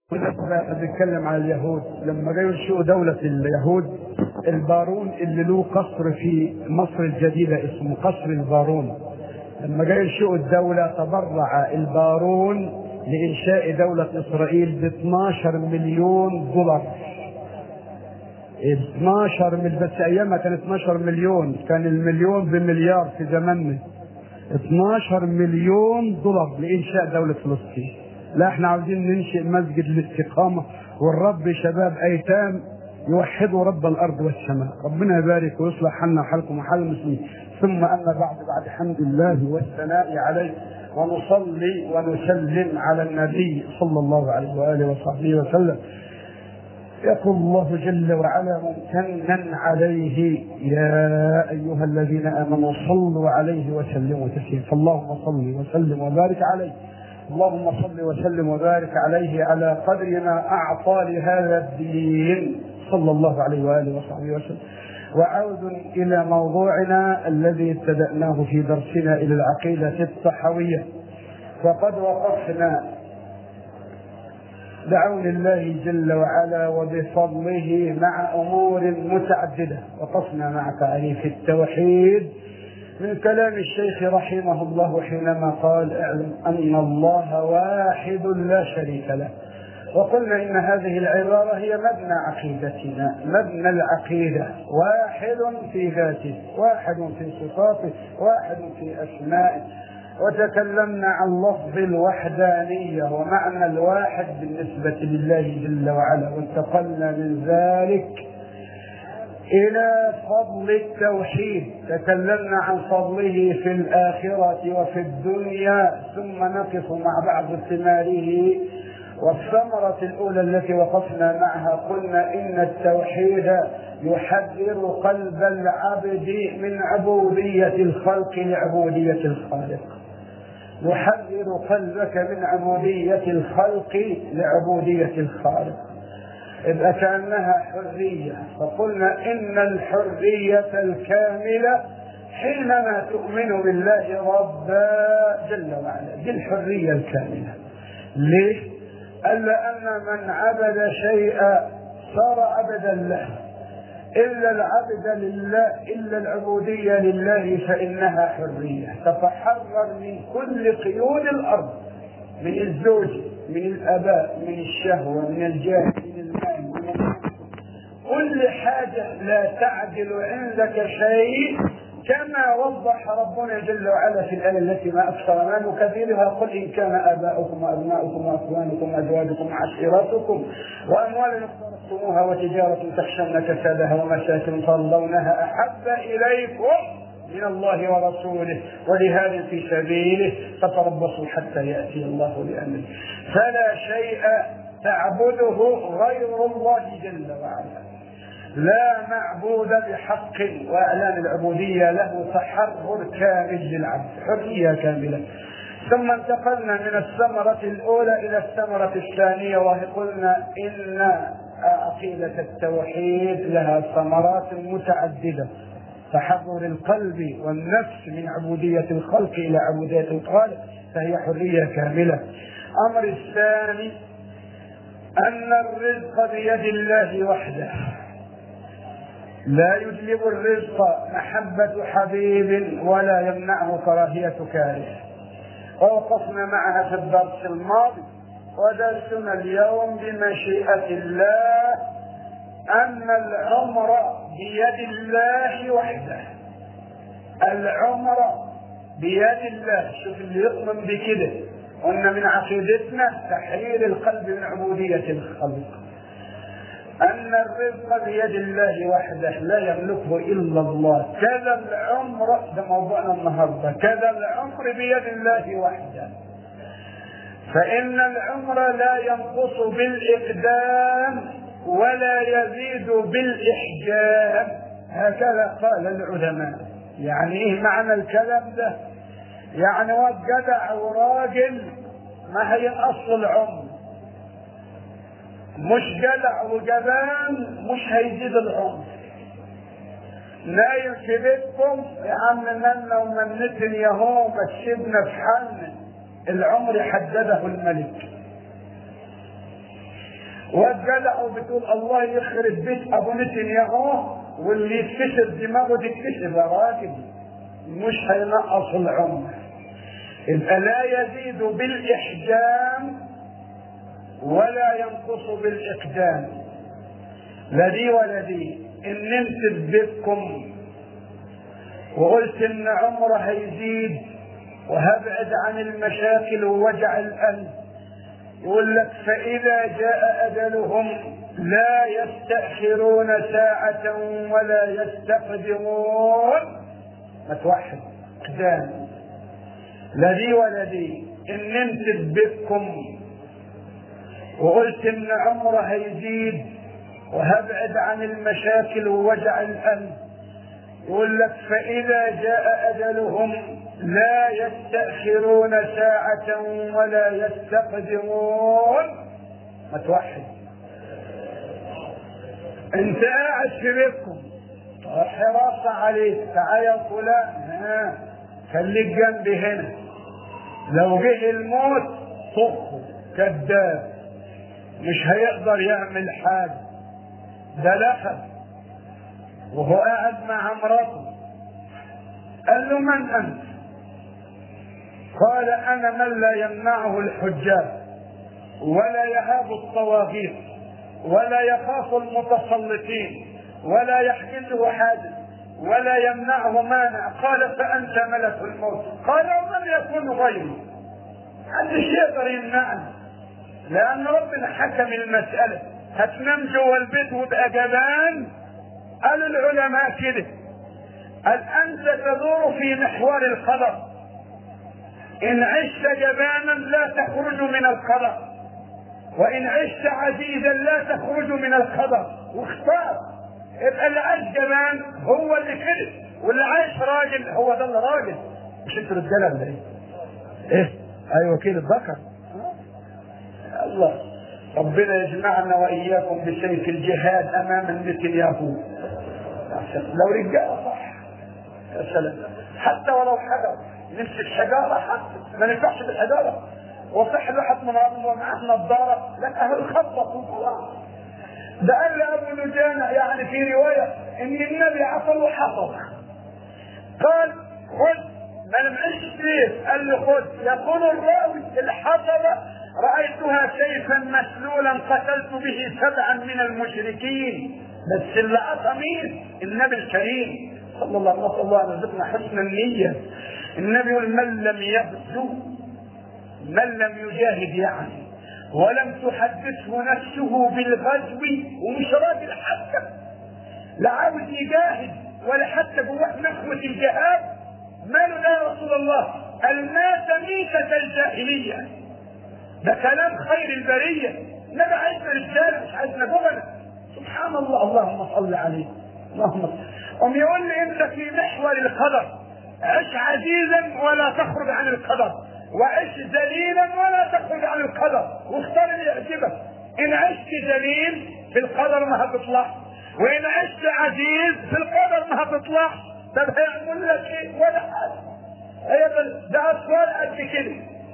بنتكلم على اليهود لما جاوا ينشئوا دولة اليهود البارون اللي له قصر في مصر الجديدة اسمه قصر البارون لما جاوا ينشئوا الدولة تبرع البارون لإنشاء دولة إسرائيل ب 12 مليون دولار 12 من بس أيامها كان 12 مليون كان المليون بمليار في زماننا 12 مليون دولار لإنشاء دولة فلسطين لا احنا عاوزين ننشئ مسجد للاستقامة والرب شباب أيتام يوحدوا رب الأرض والسماء ربنا يبارك ويصلح حالنا وحالكم وحال المسلمين ثم أما بعد بعد حمد الله والثناء عليه ونصلي ونسلم على النبي صلى الله عليه وآله وصحبه وسلم يقول الله جل وعلا ممتنا عليه يا أيها الذين آمنوا صلوا عليه وسلموا تسليما فاللهم صل وسلم وبارك عليه اللهم صل وسلم وبارك عليه على قدر ما أعطى لهذا الدين صلى الله عليه وآله وصحبه وسلم وعود إلى موضوعنا الذي ابتدأناه في درسنا إلى العقيدة الصحوية وقد وقفنا بعون الله جل وعلا وبفضله مع أمور متعددة وقفنا مع تعريف التوحيد من كلام الشيخ رحمه الله حينما قال اعلم أن الله واحد لا شريك له وقلنا إن هذه العبارة هي مبنى عقيدتنا مبنى العقيدة واحد في ذاته واحد في صفاته واحد في أسمائه وتكلمنا عن لفظ الوحدانية ومعنى الواحد بالنسبة لله جل وعلا وانتقلنا من ذلك إلى فضل التوحيد تكلمنا عن فضله في الآخرة وفي الدنيا ثم نقف مع بعض ثماره والثمرة الأولى التي وقفنا معها قلنا إن التوحيد يحرر قلب العبد من عبودية الخلق لعبودية الخالق يحرر قلبك من عبودية الخلق لعبودية الخالق إذا كأنها حرية فقلنا إن الحرية الكاملة حينما تؤمن بالله ربا جل وعلا دي الحرية الكاملة ليه؟ ألا أن من عبد شيئا صار عبدا له إلا العبد لله إلا العبودية لله فإنها حرية تتحرر من كل قيود الأرض من الزوج من الآباء من الشهوة من الجاه من المال من كل حاجة لا تعدل عندك شيء كما وضح ربنا جل وعلا في الآية التي ما أكثر ما نكثرها قل إن كان آباؤكم وأبناؤكم وأخوانكم وأزواجكم وعشيرتكم وأموال اقترفتموها وتجارة تخشون كسادها ومساكن ترضونها أحب إليكم من الله ورسوله ولهذا في سبيله فتربصوا حتى يأتي الله بأمره فلا شيء تعبده غير الله جل وعلا لا معبود بحق واعلان العبوديه له تحرر كامل للعبد حريه كامله ثم انتقلنا من الثمرة الأولى إلى الثمرة الثانية وهي قلنا إن عقيدة التوحيد لها ثمرات متعددة تحرر القلب والنفس من عبودية الخلق إلى عبودية الخالق فهي حرية كاملة أمر الثاني أن الرزق بيد الله وحده لا يجلب الرزق محبة حبيب ولا يمنعه كراهية كاره ووقفنا معها في الدرس الماضي ودرسنا اليوم بمشيئة الله أن العمر بيد الله وحده العمر بيد الله شوف اللي يؤمن بكده قلنا من عقيدتنا تحرير القلب من عبودية الخلق أن الرزق بيد الله وحده لا يملكه إلا الله كذا العمر ده موضوعنا النهاردة كذا العمر بيد الله وحده فإن العمر لا ينقص بالإقدام ولا يزيد بالإحجام هكذا قال العلماء يعني إيه معنى الكلام ده يعني واد جدع وراجل ما هي أصل العمر مش جدع وجبان مش هيزيد العمر نايم في بيتكم يا عم منا ومنتن يا هو مسيبنا في حالنا العمر حدده الملك والجدع وبتقول الله يخرب بيت ابو نتنياهو واللي يتكسر دماغه تتكسر يا راجل مش هينقص العمر يبقى لا يزيد بالاحجام ولا ينقص بالاقدام لا دي ولا دي ان نمت ببيتكم وقلت ان عمره هيزيد وهبعد عن المشاكل ووجع القلب يقول لك فإذا جاء أجلهم لا يستأخرون ساعة ولا يستقدمون ما توحد قدام لا دي ولا دي إن نمت ببيتكم وقلت إن عمره هيزيد وهبعد عن المشاكل ووجع القلب يقول لك فإذا جاء أجلهم لا يستأخرون ساعة ولا يستقدمون ما توحد انت قاعد في بيتكم حراسة عليك تعال يا فلان ها خليك جنبي هنا لو جه الموت طخه كذاب مش هيقدر يعمل حاجة ده لخب وهو قاعد مع مراته قال له من انت قال انا من لا يمنعه الحجاج ولا يهاب الطواغيت ولا يخاف المتسلطين ولا يحجزه حادث ولا يمنعه مانع قال فانت ملك الموت قال ومن يكون غيري محدش يقدر يمنعني لان ربنا حكم المساله هتنام جوه البيت وتبقى جبان قال العلماء كده قال انت تدور في محور القدر ان عشت جبانا لا تخرج من القدر وان عشت عزيزا لا تخرج من القدر واختار يبقى اللي عايش جبان هو اللي كده واللي عايش راجل هو ده اللي راجل مش انتوا رجاله ولا ايه؟ ايه؟ ايوه كده الذكر الله ربنا يجمعنا واياكم بسيف الجهاد امام النتنياهو لو رجاله صح يا سلام حتى ولو حجر نمسك حجاره حتى ما ننفعش بالحجاره وصح الواحد من معاه نظاره لك اهل خبط وخلاص ده قال لي ابو لجانه يعني في روايه ان النبي عصر وحفظ قال خذ ما نمعش سيف قال له خذ يقول الراوي الحطبه رايتها سيفا مسلولا قتلت به سبعا من المشركين بس اللي قطع مين؟ النبي الكريم صلى الله عليه وسلم الله ان يرزقنا حسن النيه النبي يقول من لم يغزو من لم يجاهد يعني ولم تحدثه نفسه بالغزو ومش راجل حتى لا عاوز يجاهد ولا حتى جواه نخوة الجهاد ماله ده يا رسول الله المات ميتة الجاهلية ده كلام خير البرية نبي عايزنا رجالة مش عايزنا جبنة سبحان الله اللهم صل عليه اللهم صل قام يقول لي انت في محور القدر عش عزيزا ولا تخرج عن القدر وعش ذليلا ولا تخرج عن القدر واختار اللي يعجبك ان عشت ذليل في القدر ما هتطلع وان عشت عزيز في القدر ما هتطلع طب هيعمل لك ايه ولا حاجه هي ده اطفال قد كده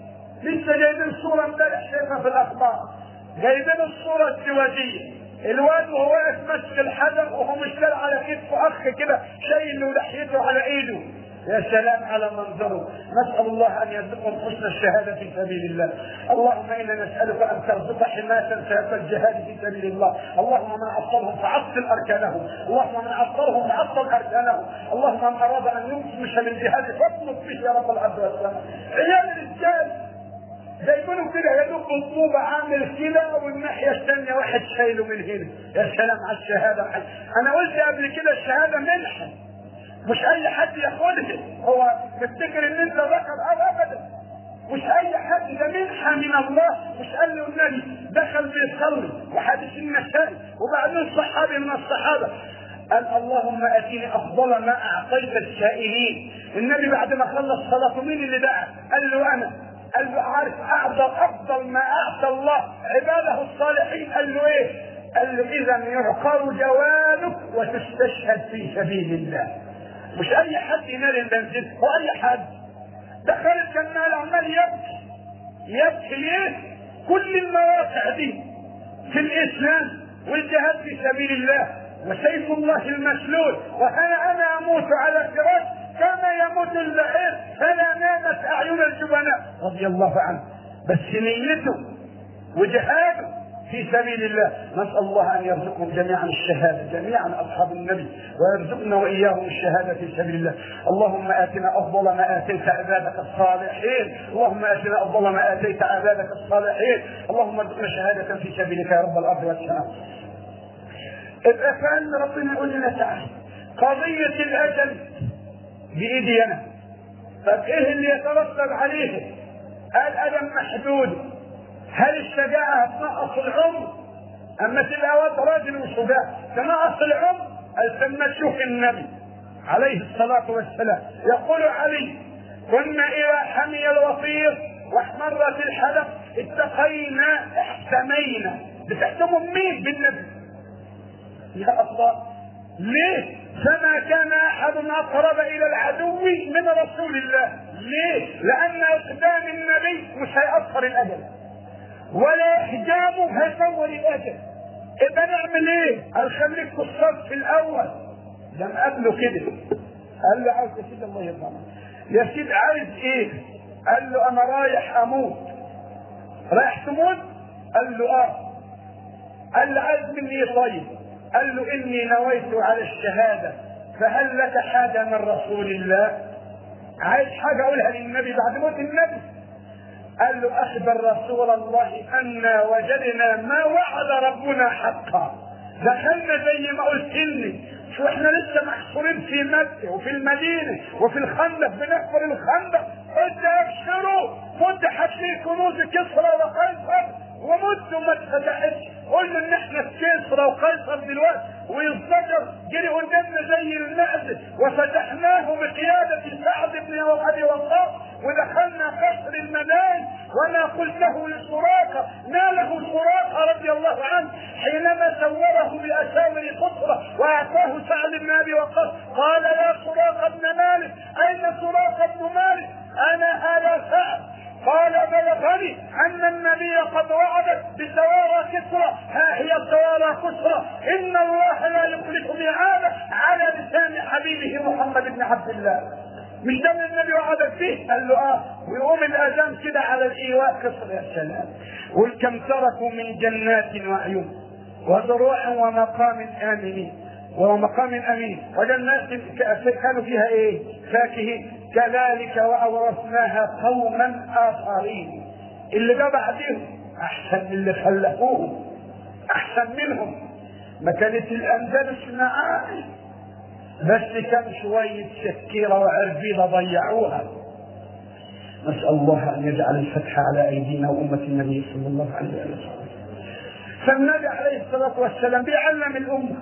لسه جايبين صوره امبارح شايفها في الاخبار جايبين الصوره السواديه الواد وهو واقف ماسك الحجر وهو مشتغل على كتفه اخ كده شايل له لحيته على ايده يا سلام على منظره نسأل الله أن يرزقهم حسن الشهادة في سبيل الله اللهم إنا نسألك أن ترزق حماة سيف الجهاد في سبيل الله اللهم من عطلهم فعطل أركانهم اللهم من عطلهم فعطل أركانهم اللهم من أراد أن ينفش بالجهاد فاطلب به يا رب العبد والسلام عيال الرجال جايبينه كده يا دوب بالطوبة عامل كده والناحية الثانية واحد شايله من هنا يا سلام على الشهادة أنا قلت قبل كده الشهادة منحة مش اي حد ياخدها هو تفتكر ان انت ذكر او ابدا مش اي حد ده منحه من الله مش قال له النبي دخل بيصلي وحديث النسائي وبعدين صحابي من الصحابه قال اللهم اتيني افضل ما اعطيت السائلين النبي بعد ما خلص صلاته مين اللي دعا؟ قال له انا قال له عارف اعظم افضل ما اعطى الله عباده الصالحين قال له ايه؟ قال له اذا يعقر جوانك وتستشهد في سبيل الله مش اي حد ينال البنزين هو اي حد دخل الجمال عمال يبكي يبكي ليه كل المواقع دي في الاسلام والجهاد في سبيل الله وسيف الله المسلول وها انا اموت على فراش كما يموت اللعيب فلا نامت اعين الجبناء رضي الله عنه بس نيته وجهاده في سبيل الله نسأل الله أن يرزقهم جميعا الشهادة جميعا أصحاب النبي ويرزقنا وإياهم الشهادة في سبيل الله اللهم آتنا أفضل ما آتيت عبادك الصالحين اللهم آتنا أفضل ما آتيت عبادك الصالحين اللهم ارزقنا شهادة في سبيلك يا رب الأرض والسماء ابقى كان ربنا يقول لنا تعالى قضية الأجل بإيدي أنا طب إيه اللي يترتب عليه؟ قال ألم محدود هل الشجاعة هتنقص العمر؟ أما تبقى واد راجل وشجاع تنقص العمر؟ قال ثم تشوف النبي عليه الصلاة والسلام يقول علي كنا إذا حمي الوطير واحمرت الحلق اتقينا احتمينا بتحتموا مين بالنبي؟ يا الله ليه؟ فما كان احد اقرب الى العدو من رسول الله ليه؟ لان اقدام النبي مش هيأثر الاجل ولا حجابه هيطول الاجل يبقى نعمل ايه؟ قال خليك في الصف الاول ده مقابله كده قال له عاوز يا سيدي الله يرضى يا سيدي عايز ايه؟ قال له انا رايح اموت رايح تموت؟ قال له اه قال له عايز مني ايه طيب؟ قال له اني نويت على الشهاده فهل لك حاجه من رسول الله؟ عايز حاجه اقولها للنبي بعد موت النبي قال له اخبر رسول الله انا وجدنا ما وعد ربنا حقا دخلنا زي ما قلت لي شو احنا لسه محصورين في مكه وفي المدينه وفي الخندق بنحفر الخندق قلت ابشروا فتحت لي كنوز كسرى وقيصر ومدوا ما اتفتحتش قلنا ان احنا في كسرى وقيصر دلوقتي وينفجر جري قدامنا زي المعز وفتحناه بقيادة سعد بن ابي وقاص ودخلنا قصر المدائن وما قلته لسراقه ناله سراقه رضي الله عنه حينما سوره باساور قصره واعطاه سعد بن ابي وقاص قال يا سراقه بن مالك اين سراقه بن مالك انا هذا سعد قال بلغني ان النبي قد وعد بسوارى كسرى ها هي سوارى كسرى ان الله لا يخلف ميعاده على لسان حبيبه محمد بن عبد الله مش ده اللي النبي وعدك فيه قال له اه ويقوم الاذان كده على الايواء كسر يا سلام والكم تركوا من جنات وعيون وزروع ومقام امنين ومقام امين وجنات كانوا فيها ايه فاكهه كذلك واورثناها قوما اخرين اللي جه بعدهم احسن من اللي خلفوهم احسن منهم ما كانت الاندلس معاي بس كان شوية سكيرة وعربيدة ضيعوها نسأل الله أن يجعل الفتح على أيدينا وأمة النبي صلى الله عليه وسلم فالنبي عليه الصلاة والسلام بيعلم الأمة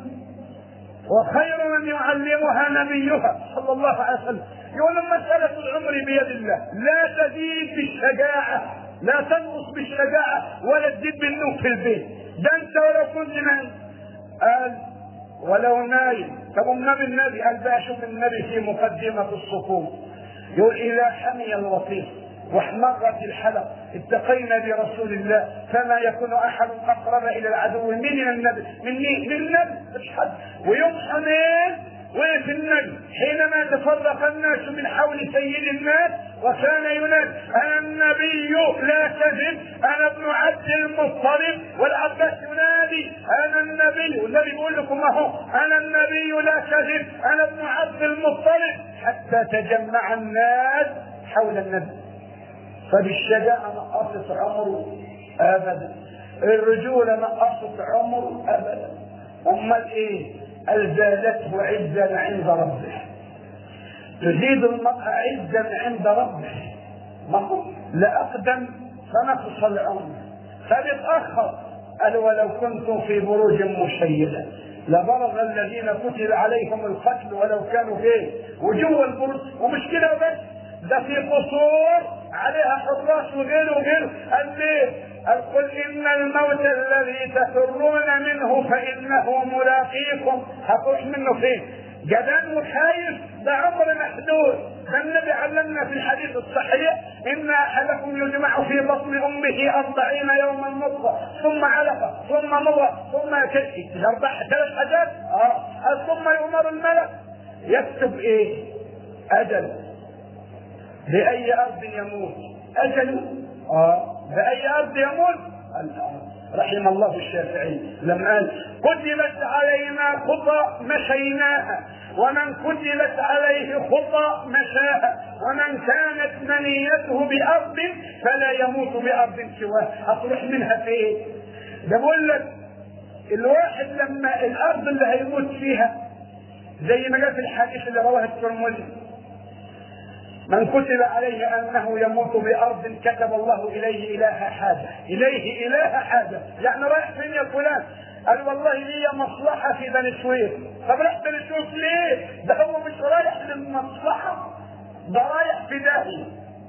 وخير من يعلمها نبيها صلى الله عليه وسلم يقول مسألة العمر بيد الله لا تزيد بالشجاعة لا تنقص بالشجاعة ولا تزيد بالنوم في البيت ده انت ولو كنت نايم قال ولو نايم طب النبي النبي قال بقى شوف النبي في مقدمة الصفوف يقول إذا حمي الوطيس واحمرت الحلق اتقينا برسول الله فما يكون احد اقرب الى العدو من النبي من مين؟ من النبي مش حد ويوم حنين وقف النبي حينما تفرق الناس من حول سيد الناس وكان ينادي انا النبي لا كذب انا ابن عبد المطلب والعباس ينادي انا النبي والنبي يقول لكم اهو انا النبي لا كذب انا ابن عبد المطلب حتى تجمع الناس حول النبي فبالشجاعة نقصت عمره ابدا الرجولة نقصت عمره ابدا امال ايه قال زادته عزا عند ربه تزيد المرأة عزا عند ربه ما هو لأقدم فنقص العمر فبيتأخر قال ولو كنتم في بروج مشيدة لبرز الذين كتب عليهم القتل ولو كانوا فيه وجوه البروج ومش كده بس ده في قصور عليها حراس وغيره وغيره قال ليه؟ قال قل ان الموت الذي تفرون منه فانه ملاقيكم هتروح منه فين؟ جبان وخايف ده عمر محدود فالنبي علمنا في الحديث الصحيح ان احدكم يجمع في بطن امه أربعين يوما نطفه ثم علقه ثم مضغه ثم كشف اربع ثلاث حاجات اه ثم يؤمر الملك يكتب ايه؟ اجل باي ارض يموت اجل اه باي ارض يموت الارض رحم الله الشافعي لما قال كتبت علينا خطى مشيناها ومن كتبت عليه خطى مشاها ومن كانت منيته بأرض فلا يموت بأرض سواها هتروح منها فين؟ ده بقول لك الواحد لما الأرض اللي هيموت فيها زي ما جاء في الحديث اللي رواه الترمذي من كتب عليه انه يموت بارض كتب الله اليه اله حاجه اليه اله حاجه يعني رايح فين يا فلان قال والله لي مصلحه في بني سويف طب رحت بني سويف ليه ده هو مش رايح للمصلحه ده رايح في داهيه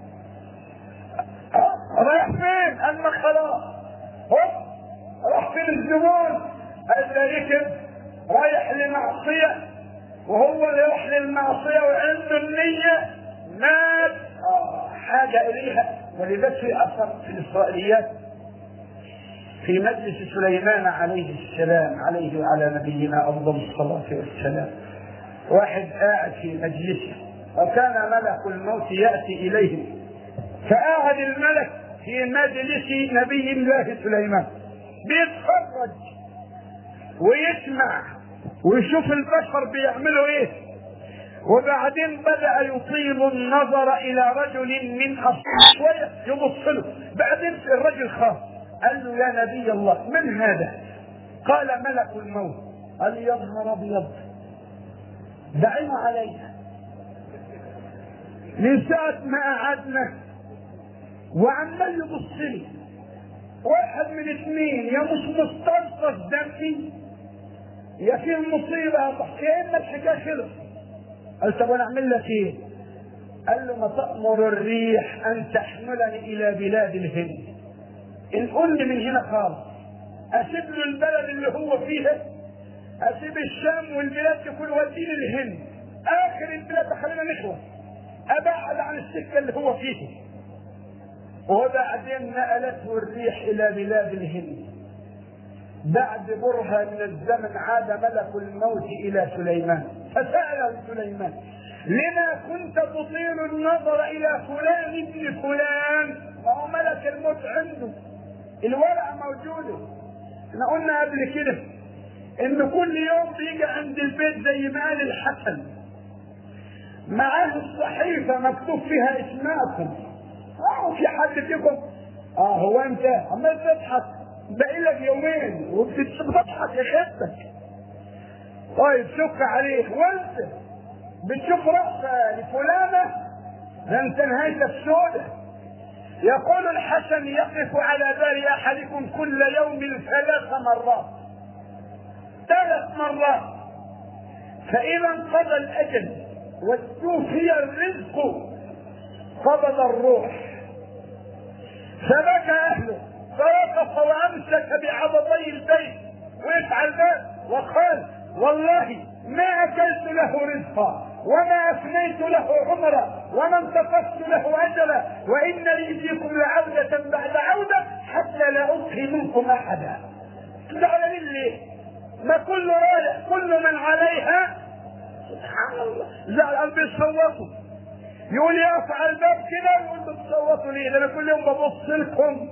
رايح فين قال ما خلاص هوب راح فين الزبون قال ده ركب رايح لمعصيه وهو اللي يروح للمعصيه وعنده النيه مات آه حاجة إليها ولذلك في أثر في الإسرائيليات في مجلس سليمان عليه السلام عليه وعلى نبينا أفضل الصلاة والسلام واحد قاعد في مجلسه وكان ملك الموت يأتي إليه فقعد الملك في مجلس نبي الله سليمان بيتفرج ويسمع ويشوف البشر بيعملوا ايه وبعدين بدأ يطيل النظر إلى رجل من أصحابه شوية يبص له بعدين الرجل خاف قال له يا نبي الله من هذا؟ قال ملك الموت قال يا نهار أبيض دعينا عليها من ساعة ما قعدنا وعمال يبص لي واحد من اثنين يا مش مستنقص دمي يا في المصيبة يا إما الحكاية خلص قال طب انا اعمل لك ايه؟ قال له ما تأمر الريح ان تحملني الى بلاد الهند. ان قل لي من هنا خالص اسيب له البلد اللي هو فيها اسيب الشام والبلاد دي كله وديني الهند. اخر البلاد خلينا نخلص. ابعد عن السكه اللي هو فيها. وبعدين نقلته الريح الى بلاد الهند. بعد برهة من الزمن عاد ملك الموت إلى سليمان فسأله سليمان لما كنت تطيل النظر إلى فلان ابن فلان وهو ملك الموت عنده الورقة موجودة احنا قلنا قبل كده ان كل يوم بيجي عند البيت زي ما قال الحسن معاه الصحيفة مكتوب فيها اسماءكم اه في حد فيكم اه هو انت عمال تضحك باقي لك يومين وبتضحك يا خيبتك طيب شك عليك وانت بتشوف رأسه لفلانة ده انت نهايتك سودة يقول الحسن يقف على بال احدكم كل يوم ثلاث مرات ثلاث مرات فإذا انقضى الأجل واستوفي الرزق قبض الروح فبكى أهله فوقف وامسك بعضدي البيت ويفعل ذلك وقال والله ما اكلت له رزقا وما افنيت له عمرا وما انتقصت له اجلا وان لي فيكم لعوده بعد عوده حتى لا اضحي منكم احدا زعلانين ليه؟ ما كل رايح كل من عليها سبحان الله زعل بيصوتوا يقول يقف على الباب كده يقول بتصوتوا ليه؟ ده انا كل يوم ببص لكم